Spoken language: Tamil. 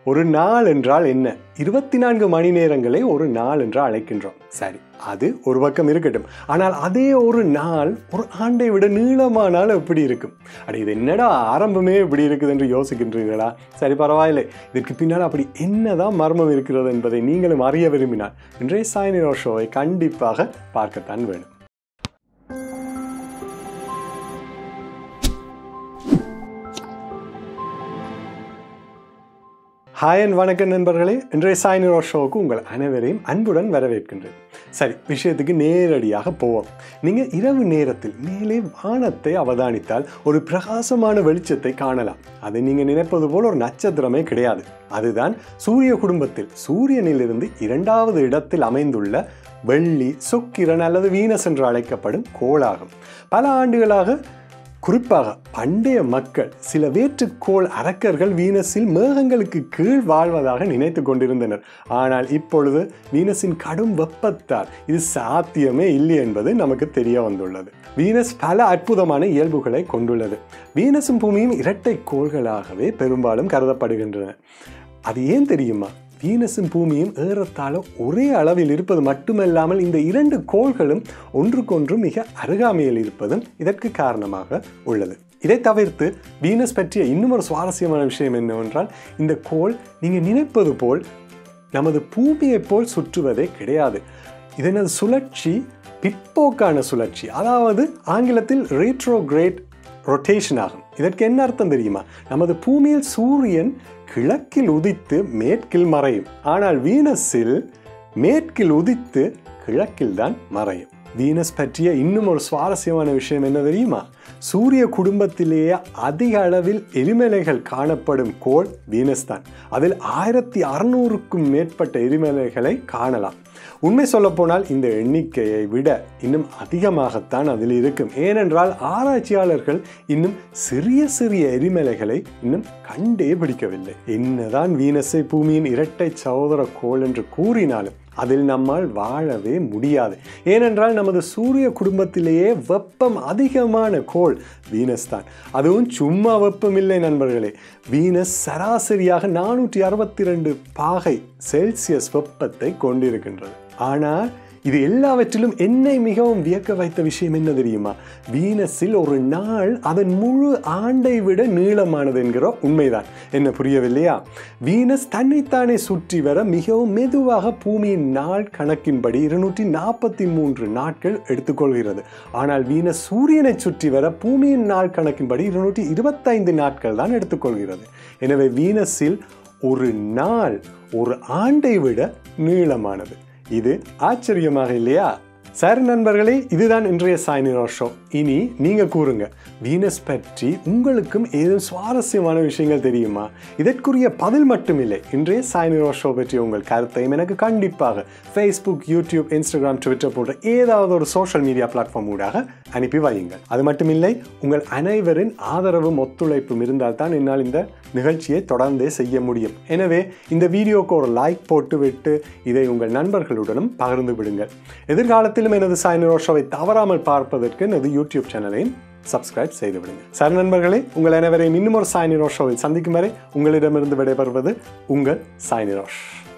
ஒரு நாள் என்றால் என்ன இருபத்தி நான்கு மணி நேரங்களை ஒரு நாள் என்று அழைக்கின்றோம் சரி அது ஒரு பக்கம் இருக்கட்டும் ஆனால் அதே ஒரு நாள் ஒரு ஆண்டை விட நீளமானால் எப்படி இருக்கும் அட இது என்னடா ஆரம்பமே இப்படி இருக்குது என்று யோசிக்கின்றீர்களா சரி பரவாயில்லை இதற்கு பின்னால் அப்படி என்னதான் மர்மம் இருக்கிறது என்பதை நீங்களும் அறிய விரும்பினால் இன்றைய சாய்னிரோ ஷோவை கண்டிப்பாக பார்க்கத்தான் வேணும் ஹாய் அண்ட் வணக்கம் நண்பர்களே இன்றைய சாய்னிரோ ஷோவுக்கு உங்கள் அனைவரையும் அன்புடன் வரவேற்கின்றேன் சரி விஷயத்துக்கு நேரடியாக போவோம் நீங்கள் இரவு நேரத்தில் மேலே வானத்தை அவதானித்தால் ஒரு பிரகாசமான வெளிச்சத்தை காணலாம் அதை நீங்கள் நினைப்பது போல் ஒரு நட்சத்திரமே கிடையாது அதுதான் சூரிய குடும்பத்தில் சூரியனிலிருந்து இரண்டாவது இடத்தில் அமைந்துள்ள வெள்ளி சுக்கிரன் அல்லது வீனஸ் என்று அழைக்கப்படும் கோளாகும் பல ஆண்டுகளாக குறிப்பாக பண்டைய மக்கள் சில வேற்றுக்கோள் அரக்கர்கள் வீனஸில் மேகங்களுக்கு கீழ் வாழ்வதாக நினைத்து கொண்டிருந்தனர் ஆனால் இப்பொழுது வீனஸின் கடும் வெப்பத்தால் இது சாத்தியமே இல்லை என்பது நமக்கு தெரிய வந்துள்ளது வீனஸ் பல அற்புதமான இயல்புகளை கொண்டுள்ளது வீனஸும் பூமியும் இரட்டை கோள்களாகவே பெரும்பாலும் கருதப்படுகின்றன அது ஏன் தெரியுமா வீனஸும் பூமியும் ஏறத்தாழ ஒரே அளவில் இருப்பது மட்டுமல்லாமல் இந்த இரண்டு கோள்களும் ஒன்றுக்கொன்று மிக அருகாமையில் இருப்பதும் இதற்கு காரணமாக உள்ளது இதை தவிர்த்து வீனஸ் பற்றிய இன்னும் ஒரு சுவாரஸ்யமான விஷயம் என்னவென்றால் இந்த கோள் நீங்கள் நினைப்பது போல் நமது பூமியைப் போல் சுற்றுவதே கிடையாது இதனது சுழற்சி பிற்போக்கான சுழற்சி அதாவது ஆங்கிலத்தில் ரீட்ரோகிரேட் ரொட்டேஷன் ஆகும் இதற்கு என்ன அர்த்தம் தெரியுமா நமது பூமியில் சூரியன் கிழக்கில் உதித்து மேற்கில் மறையும் ஆனால் வீனஸில் மேற்கில் உதித்து கிழக்கில் தான் மறையும் வீனஸ் பற்றிய இன்னும் ஒரு சுவாரஸ்யமான விஷயம் என்ன தெரியுமா சூரிய குடும்பத்திலேயே அதிக அளவில் எரிமலைகள் காணப்படும் கோள் வீனஸ் தான் அதில் ஆயிரத்தி அறுநூறுக்கும் மேற்பட்ட எரிமலைகளை காணலாம் உண்மை சொல்லப்போனால் இந்த எண்ணிக்கையை விட இன்னும் அதிகமாகத்தான் அதில் இருக்கும் ஏனென்றால் ஆராய்ச்சியாளர்கள் இன்னும் சிறிய சிறிய எரிமலைகளை இன்னும் கண்டே பிடிக்கவில்லை என்னதான் வீனஸை பூமியின் இரட்டை சகோதர கோள் என்று கூறினாலும் அதில் நம்மால் வாழவே முடியாது ஏனென்றால் நமது சூரிய குடும்பத்திலேயே வெப்பம் அதிகமான கோள் வீனஸ் தான் அதுவும் சும்மா வெப்பம் இல்லை நண்பர்களே வீனஸ் சராசரியாக நானூற்றி அறுபத்தி ரெண்டு பாகை செல்சியஸ் வெப்பத்தை கொண்டிருக்கின்றது ஆனால் இது எல்லாவற்றிலும் என்னை மிகவும் வியக்க வைத்த விஷயம் என்ன தெரியுமா வீனஸில் ஒரு நாள் அதன் முழு ஆண்டை விட நீளமானது என்கிற உண்மைதான் என்ன புரியவில்லையா வீனஸ் தன்னைத்தானே சுற்றி வர மிகவும் மெதுவாக பூமியின் நாள் கணக்கின்படி இருநூற்றி நாற்பத்தி மூன்று நாட்கள் எடுத்துக்கொள்கிறது ஆனால் வீனஸ் சூரியனை சுற்றி வர பூமியின் நாள் கணக்கின்படி இருநூற்றி இருபத்தைந்து நாட்கள் தான் எடுத்துக்கொள்கிறது எனவே வீனஸில் ஒரு நாள் ஒரு ஆண்டை விட நீளமானது இது ஆச்சரியமாக இல்லையா சரி நண்பர்களே இதுதான் இன்றைய சாய்னிரோ ஷோ இனி நீங்க கூறுங்க வீனஸ் பற்றி உங்களுக்கும் ஏதும் சுவாரஸ்யமான விஷயங்கள் தெரியுமா இதற்குரிய பதில் மட்டுமில்லை இன்றைய சாய்னிரோ ஷோ பற்றி உங்கள் கருத்தையும் எனக்கு கண்டிப்பாக ஃபேஸ்புக் யூடியூப் இன்ஸ்டாகிராம் ட்விட்டர் போன்ற ஏதாவது ஒரு சோஷியல் மீடியா பிளாட்ஃபார்ம் ஊடாக அனுப்பி வையுங்கள் அது மட்டுமில்லை உங்கள் அனைவரின் ஆதரவும் ஒத்துழைப்பும் இருந்தால் தான் என்னால் இந்த நிகழ்ச்சியை தொடர்ந்தே செய்ய முடியும் எனவே இந்த வீடியோக்கு ஒரு லைக் போட்டுவிட்டு இதை உங்கள் நண்பர்களுடனும் பகிர்ந்து விடுங்கள் எதிர்காலத்திலும் எனது சாய்னிரோ ஷோவை தவறாமல் பார்ப்பதற்கு எனது யூடியூப் சேனலையும் சப்ஸ்கிரைப் செய்து விடுங்க சரி நண்பர்களே உங்கள் அனைவரையும் இன்னும் ஒரு சாய்னிரோ ஷோவில் சந்திக்கும் வரை உங்களிடமிருந்து விடைபெறுவது உங்கள் சாய்னிரோஷ்